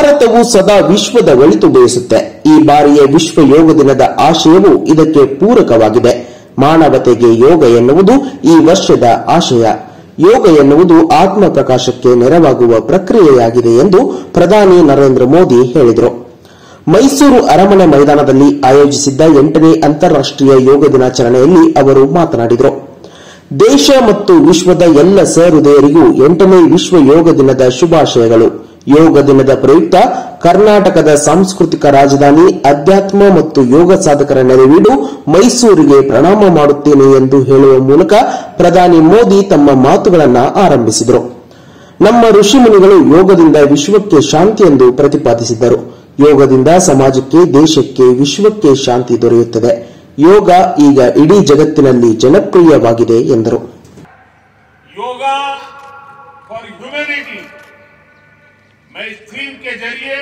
ಭಾರತವು ಸದಾ ವಿಶ್ವದ ಒಳಿತು ಬಯಸುತ್ತೆ ಈ ಬಾರಿಯ ವಿಶ್ವ ಯೋಗ ದಿನದ ಆಶಯವು ಇದಕ್ಕೆ ಪೂರಕವಾಗಿದೆ ಮಾನವತೆಗೆ ಯೋಗ ಎನ್ನುವುದು ಈ ವರ್ಷದ ಆಶಯ ಯೋಗ ಎನ್ನುವುದು ಆತ್ಮ ಪ್ರಕಾಶಕ್ಕೆ ನೆರವಾಗುವ ಪ್ರಕ್ರಿಯೆಯಾಗಿದೆ ಎಂದು ಪ್ರಧಾನಿ ನರೇಂದ್ರ ಮೋದಿ ಹೇಳಿದರು ಮೈಸೂರು ಅರಮನೆ ಮೈದಾನದಲ್ಲಿ ಆಯೋಜಿಸಿದ್ದ ಎಂಟನೇ ಅಂತಾರಾಷ್ಟೀಯ ಯೋಗ ದಿನಾಚರಣೆಯಲ್ಲಿ ಅವರು ಮಾತನಾಡಿದರು ದೇಶ ಮತ್ತು ವಿಶ್ವದ ಎಲ್ಲ ಸಹೃದಯರಿಗೂ ಎಂಟನೇ ವಿಶ್ವ ಯೋಗ ದಿನದ ಶುಭಾಶಯಗಳು ಯೋಗ ದಿನದ ಪ್ರಯುಕ್ತ ಕರ್ನಾಟಕದ ಸಾಂಸ್ಕೃತಿಕ ರಾಜಧಾನಿ ಅಧ್ಯಾತ್ಮ ಮತ್ತು ಯೋಗ ಸಾಧಕರ ನೆರವೀಡು ಮೈಸೂರಿಗೆ ಪ್ರಣಾಮ ಮಾಡುತ್ತೇನೆ ಎಂದು ಹೇಳುವ ಮೂಲಕ ಪ್ರಧಾನಿ ಮೋದಿ ತಮ್ಮ ಮಾತುಗಳನ್ನು ಆರಂಭಿಸಿದರು ನಮ್ಮ ಋಷಿಮುನಿಗಳು ಯೋಗದಿಂದ ವಿಶ್ವಕ್ಕೆ ಶಾಂತಿ ಎಂದು ಪ್ರತಿಪಾದಿಸಿದ್ದರು ಯೋಗದಿಂದ ಸಮಾಜಕ್ಕೆ ದೇಶಕ್ಕೆ ವಿಶ್ವಕ್ಕೆ ಶಾಂತಿ ದೊರೆಯುತ್ತದೆ ಯೋಗ ಈಗ ಇಡೀ ಜಗತ್ತಿನಲ್ಲಿ ಜನಪ್ರಿಯವಾಗಿದೆ ಎಂದರು योगा फॉर ह्यूमैनिटी मैं इस थीम के जरिए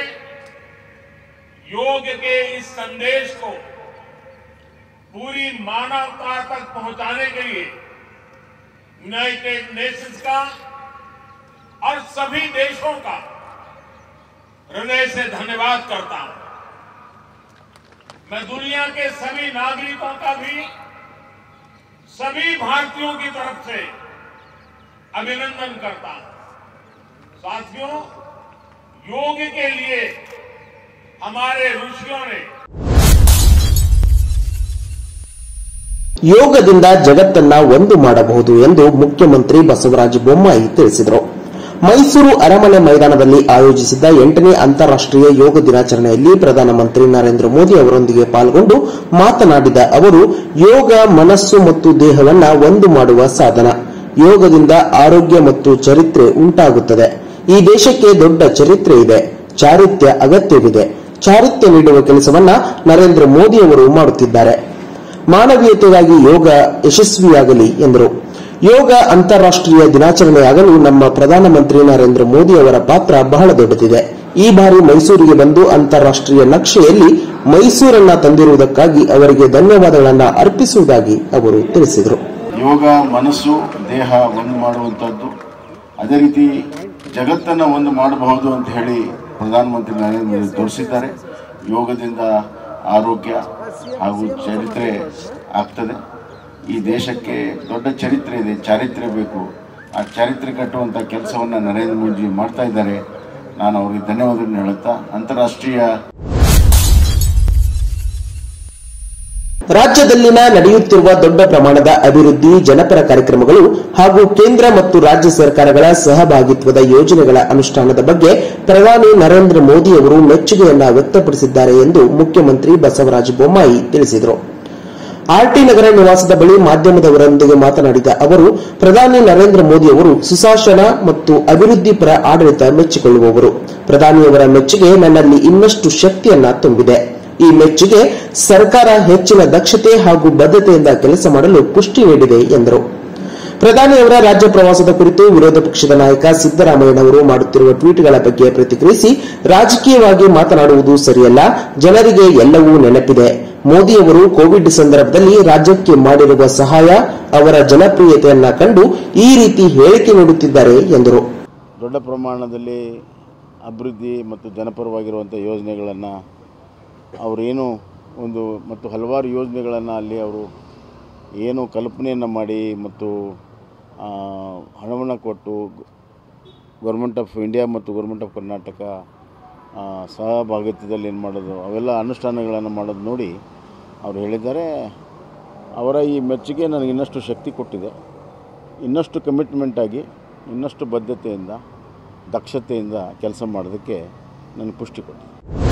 योग के इस संदेश को पूरी मानवता तक पहुंचाने के लिए यूनाइटेड नेशंस का और सभी देशों का हृदय से धन्यवाद करता हूं मैं दुनिया के सभी नागरिकों का भी सभी भारतीयों की तरफ से अभिनंदन करता हूं साथियों योग के लिए हमारे ऋषियों ने ಯೋಗದಿಂದ ಜಗತ್ತನ್ನ ಒಂದು ಮಾಡಬಹುದು ಎಂದು ಮುಖ್ಯಮಂತ್ರಿ ಬಸವರಾಜ ಬೊಮ್ಮಾಯಿ ತಿಳಿಸಿದರು ಮೈಸೂರು ಅರಮನೆ ಮೈದಾನದಲ್ಲಿ ಆಯೋಜಿಸಿದ್ದ ಎಂಟನೇ ಅಂತಾರಾಷ್ಟೀಯ ಯೋಗ ದಿನಾಚರಣೆಯಲ್ಲಿ ಪ್ರಧಾನಮಂತ್ರಿ ನರೇಂದ್ರ ಮೋದಿ ಅವರೊಂದಿಗೆ ಪಾಲ್ಗೊಂಡು ಮಾತನಾಡಿದ ಅವರು ಯೋಗ ಮನಸ್ಸು ಮತ್ತು ದೇಹವನ್ನ ಒಂದು ಮಾಡುವ ಸಾಧನ ಯೋಗದಿಂದ ಆರೋಗ್ಯ ಮತ್ತು ಚರಿತ್ರೆ ಉಂಟಾಗುತ್ತದೆ ಈ ದೇಶಕ್ಕೆ ದೊಡ್ಡ ಚರಿತ್ರೆ ಇದೆ ಚಾರಿತ್ರ್ಯ ಅಗತ್ಯವಿದೆ ಚಾರಿತ್ರ್ಯ ನೀಡುವ ಕೆಲಸವನ್ನ ನರೇಂದ್ರ ಮೋದಿ ಅವರು ಮಾಡುತ್ತಿದ್ದಾರೆ ಮಾನವೀಯತೆಗಾಗಿ ಯೋಗ ಯಶಸ್ವಿಯಾಗಲಿ ಎಂದರು ಯೋಗ ಅಂತಾರಾಷ್ಟೀಯ ದಿನಾಚರಣೆಯಾಗಲು ನಮ್ಮ ಪ್ರಧಾನಮಂತ್ರಿ ನರೇಂದ್ರ ಮೋದಿ ಅವರ ಪಾತ್ರ ಬಹಳ ದೊಡ್ಡದಿದೆ ಈ ಬಾರಿ ಮೈಸೂರಿಗೆ ಬಂದು ಅಂತಾರಾಷ್ಟೀಯ ನಕ್ಷೆಯಲ್ಲಿ ಮೈಸೂರನ್ನ ತಂದಿರುವುದಕ್ಕಾಗಿ ಅವರಿಗೆ ಧನ್ಯವಾದಗಳನ್ನು ಅರ್ಪಿಸುವುದಾಗಿ ಅವರು ತಿಳಿಸಿದರು ಯೋಗ ಮನಸ್ಸು ದೇಹ ಒಂದು ಮಾಡುವಂಥದ್ದು ಅದೇ ರೀತಿ ಜಗತ್ತನ್ನು ಒಂದು ಮಾಡಬಹುದು ಅಂತ ಹೇಳಿ ಪ್ರಧಾನಮಂತ್ರಿ ನರೇಂದ್ರ ಮೋದಿ ತೋರಿಸಿದ್ದಾರೆ ಯೋಗದಿಂದ ಆರೋಗ್ಯ ಹಾಗೂ ಚರಿತ್ರೆ ಆಗ್ತದೆ ಈ ದೇಶಕ್ಕೆ ದೊಡ್ಡ ಚರಿತ್ರೆ ಇದೆ ಚಾರಿತ್ರ್ಯ ಬೇಕು ಆ ಚಾರಿತ್ರ್ಯ ಕಟ್ಟುವಂಥ ಕೆಲಸವನ್ನು ನರೇಂದ್ರ ಮೋದಿ ಮಾಡ್ತಾ ಇದ್ದಾರೆ ನಾನು ಅವರಿಗೆ ಧನ್ಯವಾದಗಳನ್ನು ಹೇಳುತ್ತಾ ಅಂತಾರಾಷ್ಟ್ರೀಯ ರಾಜ್ಯದಲ್ಲಿನ ನಡೆಯುತ್ತಿರುವ ದೊಡ್ಡ ಪ್ರಮಾಣದ ಅಭಿವೃದ್ಧಿ ಜನಪರ ಕಾರ್ಯಕ್ರಮಗಳು ಹಾಗೂ ಕೇಂದ್ರ ಮತ್ತು ರಾಜ್ಯ ಸರ್ಕಾರಗಳ ಸಹಭಾಗಿತ್ವದ ಯೋಜನೆಗಳ ಅನುಷ್ಠಾನದ ಬಗ್ಗೆ ಪ್ರಧಾನಿ ನರೇಂದ್ರ ಮೋದಿ ಅವರು ಮೆಚ್ಚುಗೆಯನ್ನ ವ್ಯಕ್ತಪಡಿಸಿದ್ದಾರೆ ಎಂದು ಮುಖ್ಯಮಂತ್ರಿ ಬಸವರಾಜ ಬೊಮ್ಮಾಯಿ ತಿಳಿಸಿದರು ಆರ್ಟಿ ನಗರ ನಿವಾಸದ ಬಳಿ ಮಾಧ್ಯಮದವರೊಂದಿಗೆ ಮಾತನಾಡಿದ ಅವರು ಪ್ರಧಾನಿ ನರೇಂದ್ರ ಮೋದಿ ಅವರು ಸುಶಾಸನ ಮತ್ತು ಅಭಿವೃದ್ಧಿ ಪರ ಆಡಳಿತ ಮೆಚ್ಚಿಕೊಳ್ಳುವವರು ಪ್ರಧಾನಿಯವರ ಮೆಚ್ಚುಗೆ ನನ್ನಲ್ಲಿ ಇನ್ನಷ್ಟು ಶಕ್ತಿಯನ್ನ ತುಂಬಿದೆ ಈ ಮೆಚ್ಚುಗೆ ಸರ್ಕಾರ ಹೆಚ್ಚಿನ ದಕ್ಷತೆ ಹಾಗೂ ಬದ್ಧತೆಯಿಂದ ಕೆಲಸ ಮಾಡಲು ಪುಷ್ಟಿ ನೀಡಿದೆ ಎಂದರು ಪ್ರಧಾನಿಯವರ ರಾಜ್ಯ ಪ್ರವಾಸದ ಕುರಿತು ವಿರೋಧ ಪಕ್ಷದ ನಾಯಕ ಸಿದ್ದರಾಮಯ್ಯನವರು ಮಾಡುತ್ತಿರುವ ಟ್ವೀಟ್ಗಳ ಬಗ್ಗೆ ಪ್ರತಿಕ್ರಿಯಿಸಿ ರಾಜಕೀಯವಾಗಿ ಮಾತನಾಡುವುದು ಸರಿಯಲ್ಲ ಜನರಿಗೆ ಎಲ್ಲವೂ ನೆನಪಿದೆ ಮೋದಿಯವರು ಕೋವಿಡ್ ಸಂದರ್ಭದಲ್ಲಿ ರಾಜ್ಯಕ್ಕೆ ಮಾಡಿರುವ ಸಹಾಯ ಅವರ ಜನಪ್ರಿಯತೆಯನ್ನ ಕಂಡು ಈ ರೀತಿ ಹೇಳಿಕೆ ನೀಡುತ್ತಿದ್ದಾರೆ ಎಂದರು ದೊಡ್ಡ ಪ್ರಮಾಣದಲ್ಲಿ ಅಭಿವೃದ್ಧಿ ಮತ್ತು ಜನಪರವಾಗಿರುವಂಥ ಯೋಜನೆಗಳನ್ನು ಅವರೇನು ಒಂದು ಮತ್ತು ಹಲವಾರು ಯೋಜನೆಗಳನ್ನು ಅಲ್ಲಿ ಅವರು ಏನು ಕಲ್ಪನೆಯನ್ನು ಮಾಡಿ ಮತ್ತು ಆ, ಹಣವನ್ನು ಕೊಟ್ಟು ಗೌರ್ಮೆಂಟ್ ಆಫ್ ಇಂಡಿಯಾ ಮತ್ತು ಗೌರ್ಮೆಂಟ್ ಆಫ್ ಕರ್ನಾಟಕ ಆ, ಸಹಭಾಗಿತ್ವದಲ್ಲಿ ಏನು ಮಾಡೋದು ಅವೆಲ್ಲ ಅನುಷ್ಠಾನಗಳನ್ನು ಮಾಡೋದು ನೋಡಿ ಅವರು ಹೇಳಿದ್ದಾರೆ ಅವರ ಈ ಮೆಚ್ಚುಗೆ ನನಗೆ ಇನ್ನಷ್ಟು ಶಕ್ತಿ ಕೊಟ್ಟಿದೆ ಇನ್ನಷ್ಟು ಕಮಿಟ್ಮೆಂಟ್ ಆಗಿ ಇನ್ನಷ್ಟು ಬದ್ಧತೆಯಿಂದ ದಕ್ಷತೆಯಿಂದ ಕೆಲಸ ಮಾಡೋದಕ್ಕೆ ನನಗೆ ಪುಷ್ಟಿ ಕೊಟ್ಟಿದೆ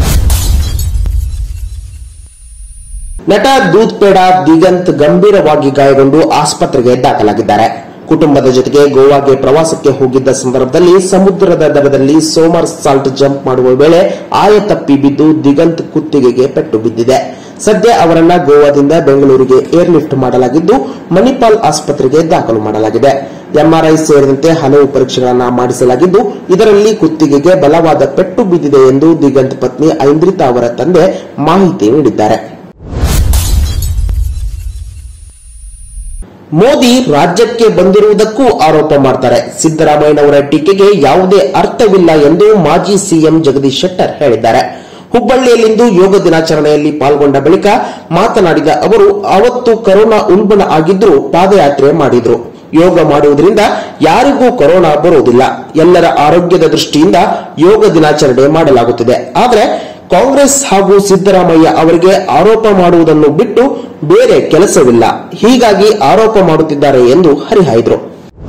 ನಟ ದೂದ್ ಪೇಡ ದಿಗಂತ್ ಗಂಭೀರವಾಗಿ ಗಾಯಗೊಂಡು ಆಸ್ಪತ್ರೆಗೆ ದಾಖಲಾಗಿದ್ದಾರೆ ಕುಟುಂಬದ ಜೊತೆಗೆ ಗೋವಾಗೆ ಪ್ರವಾಸಕ್ಕೆ ಹೋಗಿದ್ದ ಸಂದರ್ಭದಲ್ಲಿ ಸಮುದ್ರದ ದಡದಲ್ಲಿ ಸೋಮರ್ ಸಾಲ್ಟ್ ಜಂಪ್ ಮಾಡುವ ವೇಳೆ ಆಯ ತಪ್ಪಿ ಬಿದ್ದು ದಿಗಂತ್ ಕುತ್ತಿಗೆಗೆ ಪೆಟ್ಟು ಬಿದ್ದಿದೆ ಸದ್ಯ ಅವರನ್ನ ಗೋವಾದಿಂದ ಬೆಂಗಳೂರಿಗೆ ಏರ್ಲಿಫ್ಟ್ ಮಾಡಲಾಗಿದ್ದು ಮಣಿಪಾಲ್ ಆಸ್ಪತ್ರೆಗೆ ದಾಖಲು ಮಾಡಲಾಗಿದೆ ಎಂಆರ್ಐ ಸೇರಿದಂತೆ ಹಲವು ಪರೀಕ್ಷೆಗಳನ್ನು ಮಾಡಿಸಲಾಗಿದ್ದು ಇದರಲ್ಲಿ ಕುತ್ತಿಗೆಗೆ ಬಲವಾದ ಪೆಟ್ಟು ಬಿದ್ದಿದೆ ಎಂದು ದಿಗಂತ್ ಪತ್ನಿ ಐಂದ್ರಿತಾ ಅವರ ತಂದೆ ಮಾಹಿತಿ ನೀಡಿದ್ದಾರೆ ಮೋದಿ ರಾಜ್ಯಕ್ಕೆ ಬಂದಿರುವುದಕ್ಕೂ ಆರೋಪ ಮಾಡ್ತಾರೆ ಸಿದ್ದರಾಮಯ್ಯನವರ ಟೀಕೆಗೆ ಯಾವುದೇ ಅರ್ಥವಿಲ್ಲ ಎಂದು ಮಾಜಿ ಸಿಎಂ ಜಗದೀಶ್ ಶೆಟ್ಟರ್ ಹೇಳಿದ್ದಾರೆ ಹುಬ್ಬಳ್ಳಿಯಲ್ಲಿಂದು ಯೋಗ ದಿನಾಚರಣೆಯಲ್ಲಿ ಪಾಲ್ಗೊಂಡ ಬಳಿಕ ಮಾತನಾಡಿದ ಅವರು ಅವತ್ತು ಕರೋನಾ ಉಲ್ಬಣ ಆಗಿದ್ರೂ ಪಾದಯಾತ್ರೆ ಮಾಡಿದ್ರು ಯೋಗ ಮಾಡುವುದರಿಂದ ಯಾರಿಗೂ ಕೊರೋನಾ ಬರುವುದಿಲ್ಲ ಎಲ್ಲರ ಆರೋಗ್ಯದ ದೃಷ್ಟಿಯಿಂದ ಯೋಗ ದಿನಾಚರಣೆ ಮಾಡಲಾಗುತ್ತಿದೆ ಆದರೆ ಕಾಂಗ್ರೆಸ್ ಹಾಗೂ ಸಿದ್ದರಾಮಯ್ಯ ಅವರಿಗೆ ಆರೋಪ ಮಾಡುವುದನ್ನು ಬಿಟ್ಟು ಬೇರೆ ಕೆಲಸವಿಲ್ಲ ಹೀಗಾಗಿ ಆರೋಪ ಮಾಡುತ್ತಿದ್ದಾರೆ ಎಂದು ಹರಿಹಾಯ್ದರು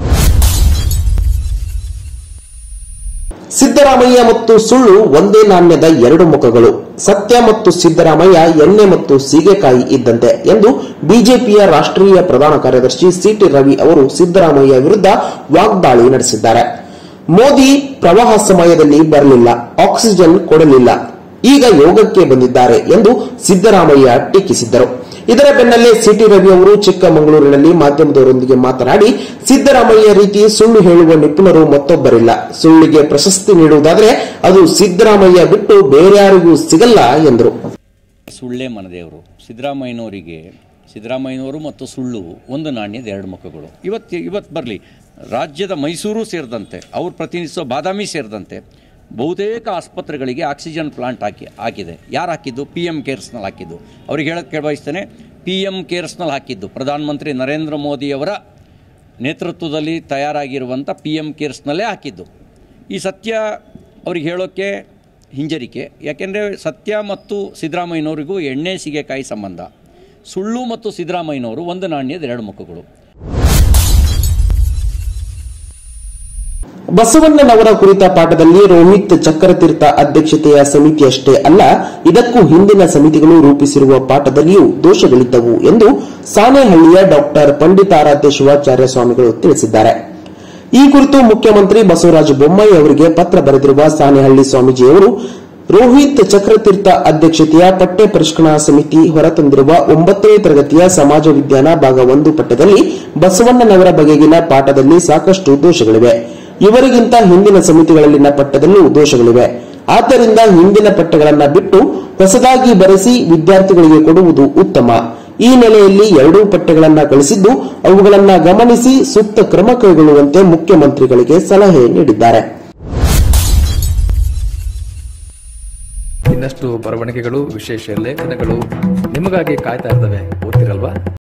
ಸಿದ್ದರಾಮಯ್ಯ ಮತ್ತು ಸುಳ್ಳು ಒಂದೇ ನಾಣ್ಯದ ಎರಡು ಮುಖಗಳು ಸತ್ಯ ಮತ್ತು ಸಿದ್ದರಾಮಯ್ಯ ಎಣ್ಣೆ ಮತ್ತು ಸೀಗೆಕಾಯಿ ಇದ್ದಂತೆ ಎಂದು ಬಿಜೆಪಿಯ ರಾಷ್ಟ್ರೀಯ ಪ್ರಧಾನ ಕಾರ್ಯದರ್ಶಿ ಸಿಟಿ ರವಿ ಅವರು ಸಿದ್ದರಾಮಯ್ಯ ವಿರುದ್ಧ ವಾಗ್ದಾಳಿ ನಡೆಸಿದ್ದಾರೆ ಮೋದಿ ಪ್ರವಾಹ ಸಮಯದಲ್ಲಿ ಬರಲಿಲ್ಲ ಆಕ್ಸಿಜನ್ ಕೊಡಲಿಲ್ಲ ಈಗ ಯೋಗಕ್ಕೆ ಬಂದಿದ್ದಾರೆ ಎಂದು ಸಿದ್ದರಾಮಯ್ಯ ಟೀಕಿಸಿದ್ದರು ಇದರ ಬೆನ್ನಲ್ಲೇ ಸಿಟಿ ರವಿ ಅವರು ಚಿಕ್ಕಮಗಳೂರಿನಲ್ಲಿ ಮಾಧ್ಯಮದವರೊಂದಿಗೆ ಮಾತನಾಡಿ ಸಿದ್ದರಾಮಯ್ಯ ರೀತಿ ಸುಳ್ಳು ಹೇಳುವ ನಿಪುಣರು ಮತ್ತೊಬ್ಬರಿಲ್ಲ ಸುಳ್ಳಿಗೆ ಪ್ರಶಸ್ತಿ ನೀಡುವುದಾದರೆ ಅದು ಸಿದ್ದರಾಮಯ್ಯ ಬಿಟ್ಟು ಬೇರ್ಯಾರಿಗೂ ಸಿಗಲ್ಲ ಎಂದರು ಸುಳ್ಳೇ ಮನದೇವರು ಸಿದ್ದರಾಮಯ್ಯನವರಿಗೆ ಸಿದ್ದರಾಮಯ್ಯನವರು ಮತ್ತು ಸುಳ್ಳು ಒಂದು ನಾಣ್ಯದ ಎರಡು ಮುಖಗಳು ಇವತ್ತು ಇವತ್ತು ಬರಲಿ ರಾಜ್ಯದ ಮೈಸೂರು ಸೇರಿದಂತೆ ಅವ್ರು ಪ್ರತಿನಿಧಿಸೋ ಬಾದಾಮಿ ಸೇರಿದಂತೆ ಬಹುತೇಕ ಆಸ್ಪತ್ರೆಗಳಿಗೆ ಆಕ್ಸಿಜನ್ ಪ್ಲಾಂಟ್ ಹಾಕಿ ಹಾಕಿದೆ ಯಾರು ಹಾಕಿದ್ದು ಪಿ ಎಮ್ ಕೇರ್ಸ್ನಲ್ಲಿ ಹಾಕಿದ್ದು ಅವ್ರಿಗೆ ಹೇಳಕ್ಕೆ ಕೇಳಬಯಸ್ತೇನೆ ಪಿ ಎಮ್ ಕೇರ್ಸ್ನಲ್ಲಿ ಹಾಕಿದ್ದು ಪ್ರಧಾನಮಂತ್ರಿ ನರೇಂದ್ರ ಮೋದಿಯವರ ನೇತೃತ್ವದಲ್ಲಿ ತಯಾರಾಗಿರುವಂಥ ಪಿ ಎಮ್ ಕೇರ್ಸ್ನಲ್ಲೇ ಹಾಕಿದ್ದು ಈ ಸತ್ಯ ಅವ್ರಿಗೆ ಹೇಳೋಕ್ಕೆ ಹಿಂಜರಿಕೆ ಯಾಕೆಂದರೆ ಸತ್ಯ ಮತ್ತು ಸಿದ್ದರಾಮಯ್ಯನವರಿಗೂ ಎಣ್ಣೆ ಸೀಗೆಕಾಯಿ ಸಂಬಂಧ ಸುಳ್ಳು ಮತ್ತು ಸಿದ್ದರಾಮಯ್ಯನವರು ಒಂದು ನಾಣ್ಯದ ಎರಡು ಮುಖಗಳು ಬಸವಣ್ಣನವರ ಕುರಿತ ಪಾಠದಲ್ಲಿ ರೋಹಿತ್ ಚಕ್ರತೀರ್ಥ ಅಧ್ಯಕ್ಷತೆಯ ಸಮಿತಿಯಷ್ಟೇ ಅಲ್ಲ ಇದಕ್ಕೂ ಹಿಂದಿನ ಸಮಿತಿಗಳು ರೂಪಿಸಿರುವ ಪಾಠದಲ್ಲಿಯೂ ದೋಷಗಳಿದ್ದವು ಎಂದು ಸಾಣೇಹಳ್ಳಿಯ ಡಾಕ್ಟರ್ ಪಂಡಿತಾರಾಧ್ಯ ಶಿವಾಚಾರ್ಯ ಸ್ವಾಮಿಗಳು ತಿಳಿಸಿದ್ದಾರೆ ಈ ಕುರಿತು ಮುಖ್ಯಮಂತ್ರಿ ಬಸವರಾಜ ಬೊಮ್ಮಾಯಿ ಅವರಿಗೆ ಪತ್ರ ಬರೆದಿರುವ ಸಾಣೇಹಳ್ಳಿ ಸ್ವಾಮೀಜಿಯವರು ರೋಹಿತ್ ಚಕ್ರತೀರ್ಥ ಅಧ್ಯಕ್ಷತೆಯ ಪಠ್ಯ ಪರಿಷ್ಕರಣಾ ಸಮಿತಿ ಹೊರತಂದಿರುವ ಒಂಬತ್ತನೇ ತರಗತಿಯ ಸಮಾಜ ವಿಜ್ಞಾನ ಭಾಗ ಒಂದು ಪಠ್ಯದಲ್ಲಿ ಬಸವಣ್ಣನವರ ಬಗೆಗಿನ ಪಾಠದಲ್ಲಿ ಸಾಕಷ್ಟು ದೋಷಗಳಿವೆ ಇವರಿಗಿಂತ ಹಿಂದಿನ ಸಮಿತಿಗಳಲ್ಲಿನ ಪಠ್ಯದಲ್ಲೂ ದೋಷಗಳಿವೆ ಆದ್ದರಿಂದ ಹಿಂದಿನ ಪಠ್ಯಗಳನ್ನ ಬಿಟ್ಟು ಹೊಸದಾಗಿ ಬರೆಸಿ ವಿದ್ಯಾರ್ಥಿಗಳಿಗೆ ಕೊಡುವುದು ಉತ್ತಮ ಈ ನೆಲೆಯಲ್ಲಿ ಎರಡೂ ಪಠ್ಯಗಳನ್ನ ಕಳಿಸಿದ್ದು ಅವುಗಳನ್ನ ಗಮನಿಸಿ ಸೂಕ್ತ ಕ್ರಮ ಕೈಗೊಳ್ಳುವಂತೆ ಮುಖ್ಯಮಂತ್ರಿಗಳಿಗೆ ಸಲಹೆ ನೀಡಿದ್ದಾರೆ ಇನ್ನಷ್ಟು ಬರವಣಿಗೆಗಳು ವಿಶೇಷ ಲೇಖನಗಳು ನಿಮಗಾಗಿ ಕಾಯ್ತಾ ಇರ್ತವೆ ಓದ್ತಿರಲ್ವಾ